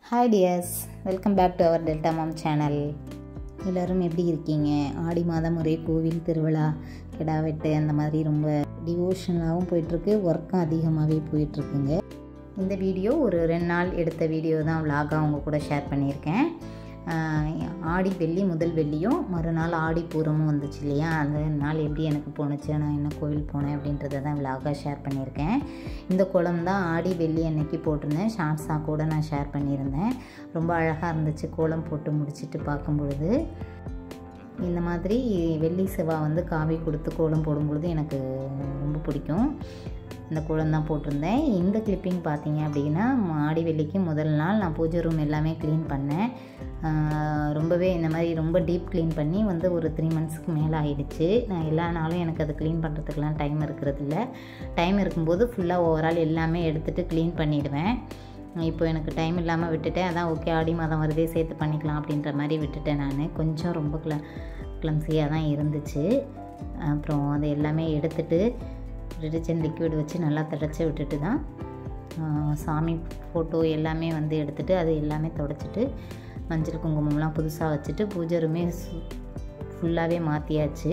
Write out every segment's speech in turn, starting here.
hi dears welcome back to our Delta Mom channel எல்லோரும் எப்படி இருக்கீங்க ஆடி மாதம் ஒரே கோவில் திருவிழா கிடா வெட்டு அந்த மாதிரி ரொம்ப டிவோஷனலாகவும் போயிட்டுருக்கு ஒர்க்கும் அதிகமாகவே போயிட்டுருக்குங்க இந்த வீடியோ ஒரு ரெண்டு நாள் எடுத்த வீடியோ தான் விலாகாக அவங்க கூட ஷேர் பண்ணியிருக்கேன் ஆஹ் ஆடி வெள்ளி முதல் வெள்ளியும் மறுநாள் ஆடி பூரமும் வந்துச்சு இல்லையா அந்த நாள் எப்படி எனக்கு போணுச்சு நான் என்ன கோவில் போனேன் அப்படின்றத தான் விலாகாக ஷேர் பண்ணியிருக்கேன் இந்த குளம் தான் ஆடி வெள்ளி அன்னைக்கு போட்டிருந்தேன் ஷார்ட்ஸாக கூட நான் ஷேர் பண்ணியிருந்தேன் ரொம்ப அழகாக இருந்துச்சு கோலம் போட்டு முடிச்சுட்டு பார்க்கும் பொழுது இந்த மாதிரி வெள்ளி செவ்வாய் வந்து காவி கொடுத்து கோலம் போடும்பொழுது எனக்கு ரொம்ப பிடிக்கும் இந்த கோலம் தான் போட்டிருந்தேன் இந்த கிளிப்பிங் பார்த்தீங்க அப்படின்னா ஆடி வெள்ளிக்கு முதல் நாள் நான் பூஜை ரூம் எல்லாமே க்ளீன் பண்ணேன் ஆஹ் ரொம்பவே இந்த மாதிரி ரொம்ப டீப் க்ளீன் பண்ணி வந்து ஒரு த்ரீ மந்த்ஸ்க்கு மேலே ஆயிடுச்சு நான் எல்லா நாளும் எனக்கு அது க்ளீன் பண்ணுறதுக்கெலாம் டைம் இருக்கிறது இல்லை டைம் இருக்கும்போது ஃபுல்லாக ஓவரால் எல்லாமே எடுத்துகிட்டு க்ளீன் பண்ணிவிடுவேன் இப்போ எனக்கு டைம் இல்லாமல் விட்டுட்டேன் அதான் ஓகே ஆடி மாதம் வருதே சேர்த்து பண்ணிக்கலாம் அப்படின்ற மாதிரி விட்டுட்டேன் நான் கொஞ்சம் ரொம்ப கிள கிளம்சியாக தான் இருந்துச்சு அப்புறம் அதை எல்லாமே எடுத்துட்டு டிடர்ஜென்ட் லிக்விட் வச்சு நல்லா தொடச்சி விட்டுட்டு தான் ஆஹ் சாமி ஃபோட்டோ எல்லாமே வந்து எடுத்துகிட்டு அது எல்லாமே தொடச்சிட்டு மஞ்சள் குங்குமம்லாம் புதுசாக வச்சுட்டு பூஜை ரூமே ஃபுல்லாகவே மாற்றியாச்சு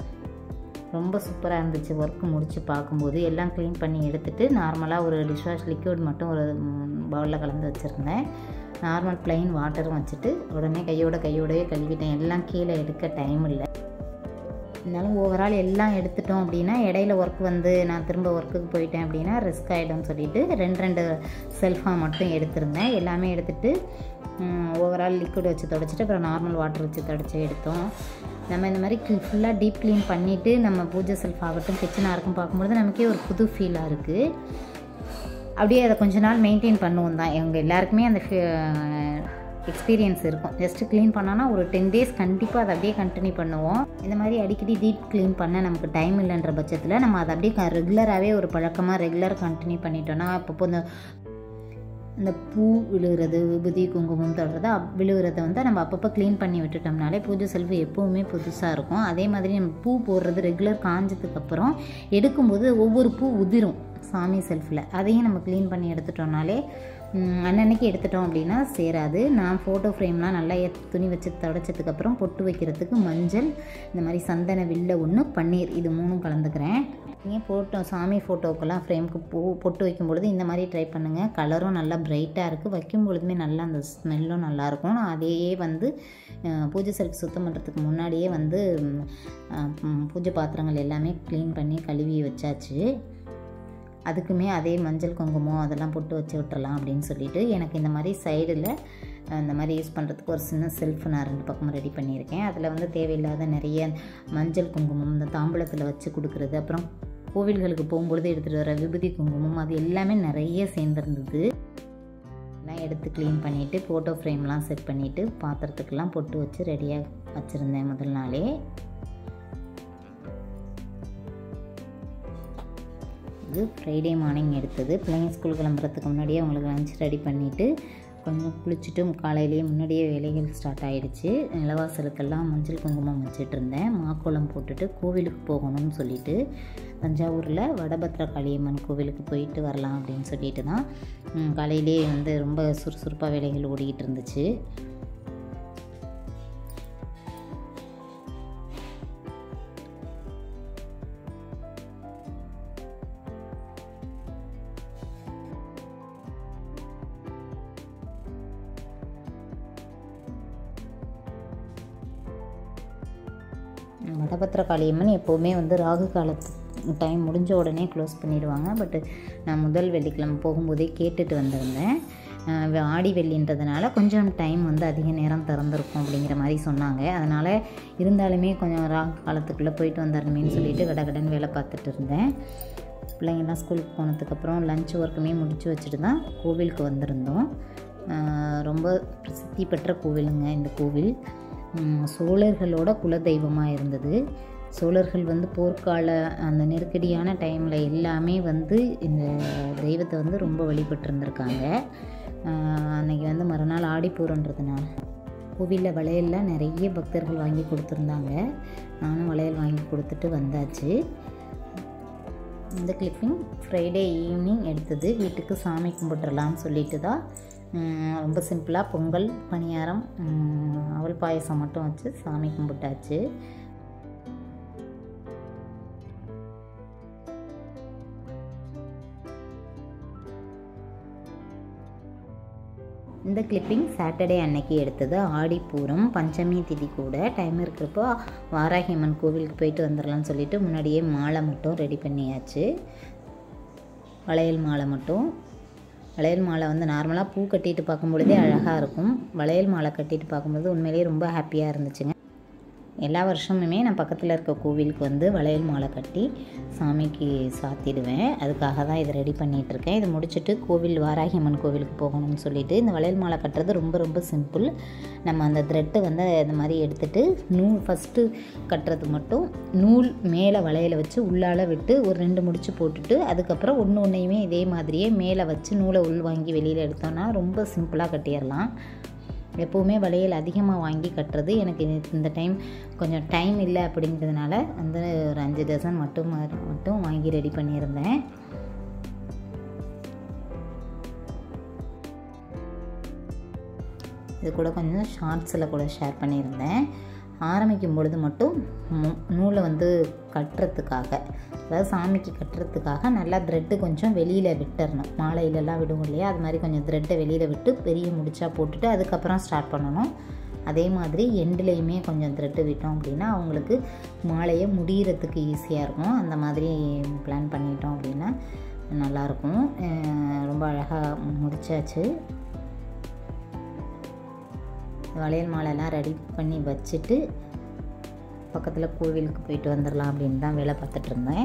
ரொம்ப சூப்பராக இருந்துச்சு ஒர்க்கு முடித்து பார்க்கும்போது எல்லாம் க்ளீன் பண்ணி எடுத்துகிட்டு நார்மலாக ஒரு டிஷ்வாஷ் லிக்விட் மட்டும் ஒரு பவுலில் கலந்து வச்சுருந்தேன் நார்மல் ப்ளைன் வாட்டரும் வச்சுட்டு உடனே கையோட கையோடவே கழுவிட்டேன் எல்லாம் கீழே எடுக்க டைம் இல்லை இருந்தாலும் ஓவரால் எல்லாம் எடுத்துட்டோம் அப்படின்னா இடையில ஒர்க் வந்து நான் திரும்ப ஒர்க்குக்கு போயிட்டேன் அப்படின்னா ரிஸ்க் ஆகிடும்னு சொல்லிட்டு ரெண்டு ரெண்டு செல்ஃபாக மட்டும் எடுத்திருந்தேன் எல்லாமே எடுத்துட்டு ஓவரால் லிக்விட் வச்சு தொடச்சிட்டு அப்புறம் நார்மல் வாட்டர் வச்சு தொடச்சி எடுத்தோம் நம்ம இந்த மாதிரி ஃபுல்லாக டீப் க்ளீன் பண்ணிவிட்டு நம்ம பூஜை செல்ஃப் ஆகட்டும் கிச்சனாக இருக்கும் பார்க்கும்பொழுது நமக்கே ஒரு புது ஃபீலாக இருக்குது அப்படியே அதை கொஞ்ச நாள் மெயின்டைன் பண்ணுவோம் தான் எங்கள் எல்லாருக்குமே அந்த எக்ஸ்பீரியன்ஸ் இருக்கும் ஜஸ்ட் க்ளீன் பண்ணோன்னா ஒரு டென் டேஸ் கண்டிப்பாக அதை அப்படியே கண்டினியூ பண்ணுவோம் இந்த மாதிரி அடிக்கடி டீப் க்ளீன் பண்ண நமக்கு டைம் இல்லைன்ற பட்சத்தில் நம்ம அதை அப்படியே ரெகுலராகவே ஒரு பழக்கமாக ரெகுலர் கண்டினியூ பண்ணிட்டோன்னா அப்பப்போ இந்த இந்த பூ விழுகிறது விபூதி குங்குமம் தொடர்றது அப் விழுகிறத வந்து நம்ம அப்பப்போ க்ளீன் பண்ணி விட்டுட்டோம்னாலே பூஜை செல்ஃபு எப்போவுமே புதுசாக இருக்கும் அதே மாதிரி நம்ம பூ போடுறது ரெகுலர் காஞ்சதுக்கப்புறம் எடுக்கும்போது ஒவ்வொரு பூ உதிரும் சாமி செல்ஃபில் அதையும் நம்ம க்ளீன் பண்ணி எடுத்துட்டோம்னாலே ம், அன்னன்னைக்கு எடுத்துட்டோம் அப்படின்னா சேராது நான் ஃபோட்டோ ஃப்ரேம்லாம் நல்லா எத்- துணி வச்சு தொடச்சதுக்கப்புறம் பொட்டு வைக்கிறதுக்கு மஞ்சள் இந்த மாதிரி சந்தன வில்ல ஒன்று பன்னீர் இது மூணும் கலந்துக்கிறேன் நீங்கள் ஃபோட்டோ சாமி ஃபோட்டோக்கெல்லாம் ஃப்ரேமுக்கு பூ பொட்டு வைக்கும் பொழுது இந்த மாதிரி ட்ரை பண்ணுங்கள் கலரும் நல்லா பிரைட்டாக இருக்குது வைக்கும் பொழுதுமே நல்லா அந்த ஸ்மெல்லும் நல்லாயிருக்கும் நான் அதையே வந்து அஹ், பூஜை செல்ஃப் சுத்தம் பண்ணுறதுக்கு முன்னாடியே வந்து ம், அஹ், ம், பூஜை பாத்திரங்கள் எல்லாமே க்ளீன் பண்ணி கழுவி வச்சாச்சு அதுக்குமே அதே மஞ்சள் குங்குமம் அதெல்லாம் போட்டு வச்சு விட்டுறலாம் அப்படின்னு சொல்லிட்டு எனக்கு இந்த மாதிரி சைடில் இந்த மாதிரி யூஸ் பண்ணுறதுக்கு ஒரு சின்ன செல்ஃப் நான் ரெண்டு பக்கமும் ரெடி பண்ணியிருக்கேன் அதில் வந்து தேவையில்லாத நிறைய மஞ்சள் குங்குமம் இந்த தாம்பூலத்தில் வச்சு கொடுக்குறது அப்புறம் கோவில்களுக்கு போகும்பொழுது எடுத்துகிட்டு வர விபூதி குங்குமம் அது எல்லாமே நிறைய சேர்ந்துருந்தது எல்லாம் எடுத்து க்ளீன் பண்ணிவிட்டு ஃபோட்டோ ஃப்ரேம்லாம் செட் பண்ணிவிட்டு பாத்திரத்துக்கெல்லாம் பொட்டு வச்சு ரெடியாக வச்சுருந்தேன் முதல் நாளே இது ஃப்ரைடே மார்னிங் எடுத்தது பிள்ளைங்க ஸ்கூல் கிளம்புறதுக்கு முன்னாடியே அவங்களுக்கு லஞ்ச் ரெடி பண்ணிவிட்டு கொஞ்சம் குளிச்சுட்டு காலையிலேயே முன்னாடியே வேலைகள் ஸ்டார்ட் ஆகிடுச்சு நிலவாசலுக்கெல்லாம் மஞ்சள் குங்குமம் வச்சுட்டு இருந்தேன் மாக்கோலம் போட்டுட்டு கோவிலுக்கு போகணும்னு சொல்லிட்டு தஞ்சாவூரில் வடபத்ர காளியம்மன் கோவிலுக்கு போயிட்டு வரலாம் அப்படின்னு சொல்லிட்டு தான் ம், காலையிலேயே வந்து ரொம்ப சுறுசுறுப்பாக வேலைகள் ஓடிக்கிட்டு இருந்துச்சு வடபத்திர காளியம்மன் எப்போவுமே வந்து ராகு காலத்து டைம் முடிஞ்ச உடனே க்ளோஸ் பண்ணிடுவாங்க பட்டு நான் முதல் வெள்ளிக்கிழமை போகும்போதே கேட்டுட்டு வந்திருந்தேன் அஹ் ஆடி வெள்ளின்றதுனால கொஞ்சம் டைம் வந்து அதிக நேரம் திறந்திருக்கும் அப்படிங்கிற மாதிரி சொன்னாங்க அதனால் இருந்தாலுமே கொஞ்சம் ராகு காலத்துக்குள்ளே போயிட்டு வந்துடணுமேனு சொல்லிட்டு கடகடன்னு வேலை பார்த்துட்டு இருந்தேன் பிள்ளைங்கள்லாம் ஸ்கூலுக்கு போனதுக்கப்புறம் லஞ்ச் ஒர்க்குமே முடிச்சு வச்சுட்டு தான் கோவிலுக்கு வந்திருந்தோம் அஹ் ரொம்ப பிரசித்தி பெற்ற கோவிலுங்க இந்த கோவில் உம், சோழர்களோட குலதெய்வமாக இருந்தது சோழர்கள் வந்து போர்க்கால அந்த நெருக்கடியான டைமில் எல்லாமே வந்து இந்த தெய்வத்தை வந்து ரொம்ப வழிபட்டிருந்திருக்காங்க அஹ் அன்னைக்கு வந்து மறுநாள் ஆடிப்பூரன்றதுனால கோவிலில் வளையல்லாம் நிறைய பக்தர்கள் வாங்கி கொடுத்துருந்தாங்க நானும் வளையல் வாங்கி கொடுத்துட்டு வந்தாச்சு இந்த கிளிப்பிங் ஃப்ரைடே ஈவினிங் எடுத்தது வீட்டுக்கு சாமி கும்பிட்றலாம்னு சொல்லிட்டு தான் உம், ரொம்ப சிம்பிளாக பொங்கல் பணியாரம் உம், அவல் பாயசம் மட்டும் வச்சு சாமி கும்பிட்டாச்சு இந்த கிளிப்பிங் சாட்டர்டே அன்னைக்கு எடுத்தது ஆடிப்பூரம் பஞ்சமி திதி கூட டைம் இருக்கிறப்போ வாராகி அம்மன் கோவிலுக்கு போயிட்டு வந்துடலாம்னு சொல்லிட்டு முன்னாடியே மாலை மட்டும் ரெடி பண்ணியாச்சு வளையல் மாலை மட்டும் வளையல் மாலை வந்து நார்மலாக பூ கட்டிட்டு பார்க்கும்பொழுதே அழகாக இருக்கும் வளையல் மாலை கட்டிட்டு பார்க்கும்போது உண்மையிலேயே ரொம்ப ஹாப்பியாக இருந்துச்சுங்க எல்லா வருஷமுமே நான் பக்கத்தில் இருக்க கோவிலுக்கு வந்து வளையல் மாலை கட்டி சாமிக்கு சாத்திடுவேன் அதுக்காக தான் இதை ரெடி பண்ணிகிட்டு இருக்கேன் இதை முடிச்சுட்டு கோவில் வாராகி அம்மன் கோவிலுக்கு போகணும்னு சொல்லிட்டு இந்த வளையல் மாலை கட்டுறது ரொம்ப ரொம்ப சிம்பிள் நம்ம அந்த த்ரெட்டை வந்து இந்த மாதிரி எடுத்துட்டு நூல் ஃபஸ்ட்டு கட்டுறது மட்டும் நூல் மேலே வளையலை வச்சு உள்ளால விட்டு ஒரு ரெண்டு முடிச்சு போட்டுட்டு அதுக்கப்புறம் ஒன்று ஒன்றையுமே இதே மாதிரியே மேலே வச்சு நூலை உள் வாங்கி வெளியில் எடுத்தோம்னா ரொம்ப சிம்பிளாக கட்டிடலாம் எப்போவுமே வளையல் அதிகமாக வாங்கி கட்டுறது எனக்கு இது- இந்த டைம் கொஞ்சம் டைம் இல்லை அப்படிங்கிறதுனால வந்து ஒரு அஞ்சு டசன் மட்டும் ம- மட்டும் வாங்கி ரெடி பண்ணியிருந்தேன் இது கூட கொஞ்சம் ஷார்ட்ஸில் கூட ஷேர் பண்ணியிருந்தேன் ஆரம்பிக்கும் பொழுது மட்டும் மு- நூலை வந்து கட்டுறதுக்காக அதாவது சாமிக்கு கட்டுறதுக்காக நல்லா த்ரெட்டு கொஞ்சம் வெளியில் விட்டுறணும் மாலையிலலாம் விடுவோம் இல்லையா அது மாதிரி கொஞ்சம் த்ரெட்டை வெளியில் விட்டு பெரிய முடிச்சா போட்டுட்டு அதுக்கப்புறம் ஸ்டார்ட் பண்ணணும் அதே மாதிரி எண்டுலேயுமே கொஞ்சம் த்ரெட்டு விட்டோம் அப்படின்னா அவங்களுக்கு மாலையை முடியறதுக்கு ஈஸியாக இருக்கும் அந்த மாதிரி பிளான் பண்ணிட்டோம் அப்படின்னா நல்லாயிருக்கும் அஹ் ரொம்ப அழகாக முடிச்சாச்சு வளையல் மாலைலாம் ரெடி பண்ணி வச்சுட்டு பக்கத்தில் கோவிலுக்கு போயிட்டு வந்துடலாம் அப்படின்னு தான் வேலை பார்த்துட்டு இருந்தேன்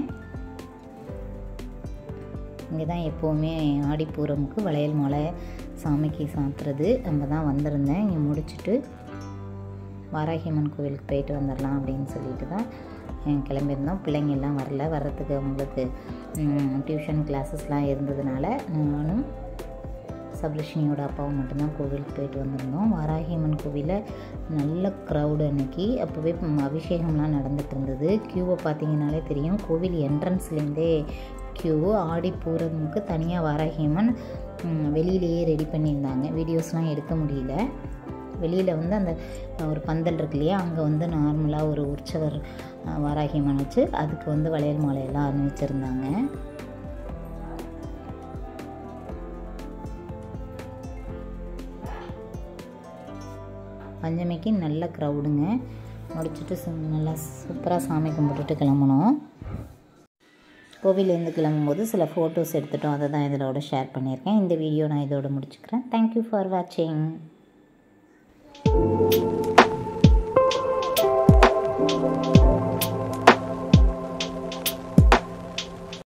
இங்கே தான் எப்போவுமே ஆடிப்பூரமுக்கு வளையல் மாலை சாமிக்கு சாத்துறது நம்ம தான் வந்திருந்தேன் இங்கே முடிச்சுட்டு வாராகியம்மன் கோவிலுக்கு போயிட்டு வந்துடலாம் அப்படின்னு சொல்லிட்டு தான் அஹ், கிளம்பியிருந்தோம் பிள்ளைங்க எல்லாம் வரல வர்றதுக்கு அவங்களுக்கு டியூஷன் கிளாஸஸ்லாம் இருந்ததுனால நானும் சப்லட்சுமியோட அப்பாவும் மட்டும்தான் கோவிலுக்கு போயிட்டு வந்திருந்தோம் வாராகியம்மன் கோவிலில் நல்ல க்ரௌடு அன்னைக்கு அப்போவே ம், அபிஷேகம்லாம் நடந்துட்டு இருந்தது க்யூவை பார்த்தீங்கன்னாலே தெரியும் கோவில் என்ட்ரன்ஸ்லேருந்தே க்யூ ஆடி பூரமுக்கு தனியாக வாராகியம்மன் ம், வெளியிலேயே ரெடி பண்ணியிருந்தாங்க வீடியோஸ்லாம் எடுக்க முடியல வெளியில் வந்து அந்த அஹ், ஒரு பந்தல் இருக்கு இல்லையா அங்கே வந்து நார்மலாக ஒரு உற்சவர் அஹ், வாராகியம்மன் வச்சு அதுக்கு வந்து வளையல் மாலையெல்லாம் அணிவிச்சிருந்தாங்க பஞ்சமிக்கு நல்ல க்ரௌடுங்க முடிச்சுட்டு சு- நல்லா சூப்பராக சாமி கும்பிட்டுட்டு கிளம்புனோம் கோவிலேருந்து கிளம்பும்போது சில ஃபோட்டோஸ் எடுத்துட்டோம் அதை தான் இதோட ஷேர் பண்ணியிருக்கேன் இந்த வீடியோ நான் இதோட முடிச்சுக்கிறேன் தேங்க்யூ ஃபார் வாட்சிங்